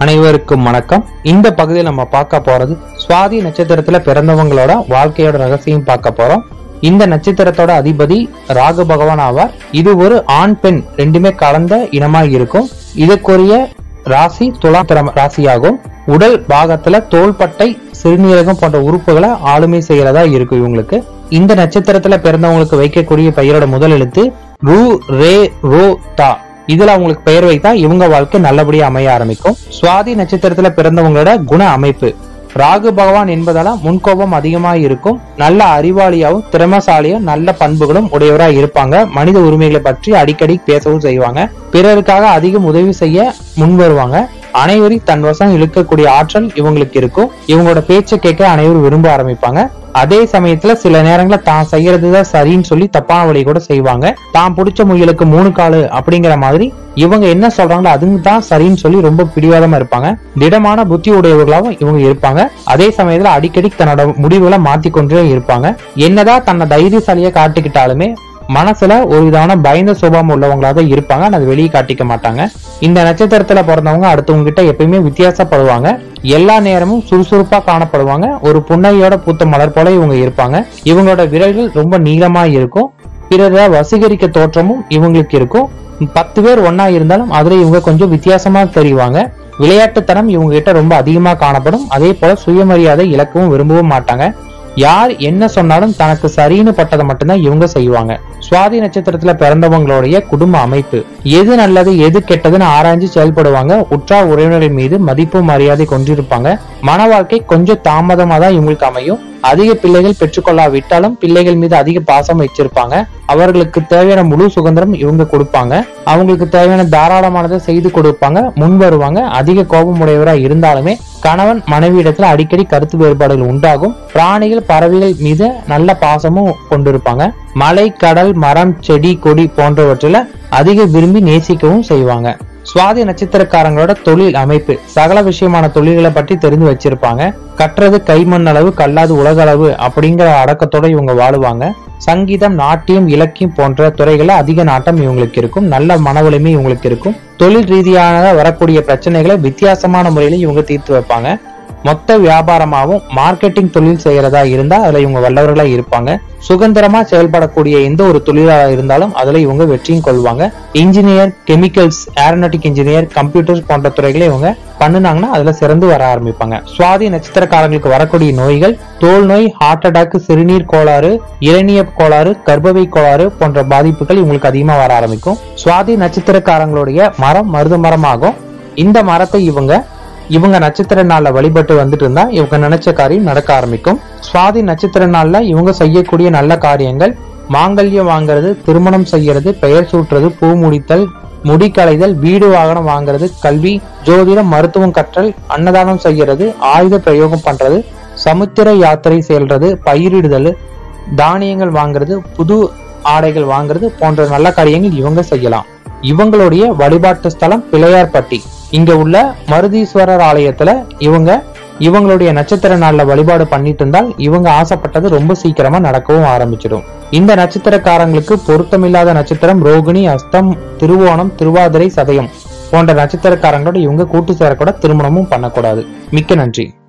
அனைவருக்கும் வணக்கம் இந்த பகுதியில் நம்ம பார்க்க போறது சுவாதி நட்சத்திரத்துல பிறந்தவங்களோட வாழ்க்கையோட ரகசியம் பார்க்க போறோம் இந்த நட்சத்திரத்தோட அதிபதி ராகு பகவான் ஆவார் இது ஒரு ஆண் பெண் ரெண்டுமே கலந்த இனமா இருக்கும் இதுக்குரிய ராசி துலாத்திரம் ராசியாகும் உடல் பாகத்துல தோள்பட்டை சிறுநீரகம் போன்ற உறுப்புகளை ஆளுமை செய்யறதா இருக்கும் இவங்களுக்கு இந்த நட்சத்திரத்துல பிறந்தவங்களுக்கு வைக்கக்கூடிய பெயரோட முதல் எழுத்து ரு ரே ரோ தா இதுல அவங்களுக்கு பெயர் வைத்தா இவங்க வாழ்க்கை நல்லபடியா அமைய ஆரம்பிக்கும் சுவாதி நட்சத்திரத்துல பிறந்தவங்களோட குண அமைப்பு ராகு பகவான் என்பதால முன்கோபம் அதிகமா இருக்கும் நல்ல அறிவாளியாவும் திறமசாலியும் நல்ல பண்புகளும் உடையவரா இருப்பாங்க மனித உரிமைகளை பற்றி அடிக்கடி பேசவும் செய்வாங்க பிறருக்காக அதிகம் உதவி செய்ய முன் வருவாங்க அனைவரையும் தன் வசம் இழுக்கக்கூடிய ஆற்றல் இவங்களுக்கு இருக்கும் இவங்களோட பேச்சை கேட்க அனைவரும் விரும்ப ஆரம்பிப்பாங்க அதே சமயத்துல சில நேரங்கள்ல தான் செய்யறதுதான் சரின்னு சொல்லி தப்பான வழி கூட செய்வாங்க தான் பிடிச்ச முயலுக்கு மூணு காலு அப்படிங்கிற மாதிரி இவங்க என்ன சொல்றாங்களோ அதுங்க தான் சரின்னு சொல்லி ரொம்ப பிடிவாதமா இருப்பாங்க திடமான புத்தி உடையவர்களாகவும் இவங்க இருப்பாங்க அதே சமயத்துல அடிக்கடி தன்னோட முடிவுகளை மாத்திக்கொண்டே இருப்பாங்க என்னதான் தன்னை தைரியசாலியா காட்டிக்கிட்டாலுமே மனசுல ஒரு விதமான பயந்த சுபாவம் உள்ளவங்களா தான் இருப்பாங்க ஆனா அதை வெளியே காட்டிக்க மாட்டாங்க இந்த நட்சத்திரத்துல பிறந்தவங்க அடுத்தவங்க கிட்ட எப்பயுமே வித்தியாசப்படுவாங்க எல்லா நேரமும் சுறுசுறுப்பா காணப்படுவாங்க ஒரு புன்னையோட பூத்த மலர் போல இவங்க இருப்பாங்க இவங்களோட விரல்கள் ரொம்ப நீளமா இருக்கும் பிறரை வசீகரிக்க தோற்றமும் இவங்களுக்கு இருக்கும் பத்து பேர் ஒன்னா இருந்தாலும் அதுல இவங்க கொஞ்சம் வித்தியாசமா தெரிவாங்க விளையாட்டுத்தனம் இவங்க கிட்ட ரொம்ப அதிகமா காணப்படும் அதே போல சுயமரியாதை இழக்கவும் விரும்பவும் மாட்டாங்க யார் என்ன சொன்னாலும் தனக்கு சரின்னு பட்டதை மட்டும்தான் இவங்க செய்வாங்க சுவாதி நட்சத்திரத்துல பிறந்தவங்களுடைய குடும்ப அமைப்பு எது நல்லது எது கெட்டதுன்னு ஆராய்ஞ்சு செயல்படுவாங்க உற்றா உறவினர்கள் மீது மதிப்பு மரியாதை கொண்டிருப்பாங்க மன வாழ்க்கை கொஞ்சம் தாமதமா தான் இவங்களுக்கு அமையும் அதிக பிள்ளைகள் பெற்றுக்கொள்ளாவிட்டாலும் பிள்ளைகள் மீது அதிக பாசம் வச்சிருப்பாங்க அவர்களுக்கு தேவையான முழு சுதந்திரம் இவங்க கொடுப்பாங்க அவங்களுக்கு தேவையான தாராளமானதை செய்து கொடுப்பாங்க முன் வருவாங்க அதிக கோபம் உடையவரா இருந்தாலுமே கணவன் மனைவியிடத்துல அடிக்கடி கருத்து வேறுபாடுகள் உண்டாகும் பிராணிகள் பறவைகள் மீது நல்ல பாசமும் கொண்டிருப்பாங்க மலை கடல் மரம் செடி கொடி போன்றவற்றில அதிக விரும்பி நேசிக்கவும் செய்வாங்க சுவாதி நட்சத்திரக்காரங்களோட தொழில் அமைப்பு சகல விஷயமான தொழில்களை பற்றி தெரிந்து வச்சிருப்பாங்க கற்றது கைமண் அளவு கல்லாது உலக அளவு அப்படிங்கிற அடக்கத்தோட இவங்க வாழுவாங்க சங்கீதம் நாட்டியம் இலக்கியம் போன்ற துறைகளில் அதிக நாட்டம் இவங்களுக்கு இருக்கும் நல்ல மனவலிமை இவங்களுக்கு இருக்கும் தொழில் ரீதியான வரக்கூடிய பிரச்சனைகளை வித்தியாசமான முறையில இவங்க தீர்த்து வைப்பாங்க மொத்த வியாபாரமாகவும் மார்க்கெட்டிங் தொழில் செய்யறதா இருந்தா அதுல இவங்க வல்லவர்களா இருப்பாங்க சுதந்திரமா செயல்படக்கூடிய எந்த ஒரு தொழிலாளா இருந்தாலும் அதுல இவங்க வெற்றியும் கொள்வாங்க engineer chemicals aeronautic engineer computers போன்ற துறைகளை இவங்க பண்ணுனாங்கன்னா அதுல சிறந்து வர ஆரம்பிப்பாங்க சுவாதி நட்சத்திரக்காரங்களுக்கு வரக்கூடிய நோய்கள் தோல் நோய் ஹார்ட் அட்டாக் சிறுநீர் கோளாறு இளநீய கோளாறு கர்ப்பவை கோளாறு போன்ற பாதிப்புகள் இவங்களுக்கு அதிகமா வர ஆரம்பிக்கும் சுவாதி நட்சத்திரக்காரங்களுடைய மரம் மருத மரமாகும் இந்த மரத்தை இவங்க இவங்க நட்சத்திர நாள்ல வழிபட்டு வந்துட்டு இருந்தா இவங்க நினைச்ச காரியம் நடக்க ஆரம்பிக்கும் சுவாதி நட்சத்திர நாள்ல இவங்க செய்யக்கூடிய நல்ல காரியங்கள் மாங்கல்யம் வாங்குறது திருமணம் செய்யறது பெயர் சூட்டுறது பூ முடித்தல் முடி களைதல் வீடு வாகனம் வாங்குறது கல்வி ஜோதிடம் மருத்துவம் கற்றல் அன்னதானம் செய்யறது ஆயுத பிரயோகம் பண்றது சமுத்திர யாத்திரை செல்றது பயிரிடுதல் தானியங்கள் வாங்குறது புது ஆடைகள் வாங்குறது போன்ற நல்ல காரியங்கள் இவங்க செய்யலாம் இவங்களுடைய வழிபாட்டு ஸ்தலம் பிள்ளையார்பட்டி இங்க உள்ள மருதீஸ்வரர் ஆலயத்துல இவங்க இவங்களுடைய நட்சத்திர நாள்ல வழிபாடு பண்ணிட்டு இருந்தால் இவங்க ஆசைப்பட்டது ரொம்ப சீக்கிரமா நடக்கவும் ஆரம்பிச்சிடும் இந்த நட்சத்திரக்காரங்களுக்கு பொருத்தமில்லாத நட்சத்திரம் ரோகிணி அஸ்தம் திருவோணம் திருவாதிரை சதயம் போன்ற நட்சத்திரக்காரங்களோட இவங்க கூட்டு சேரக்கூட திருமணமும் பண்ணக்கூடாது மிக்க நன்றி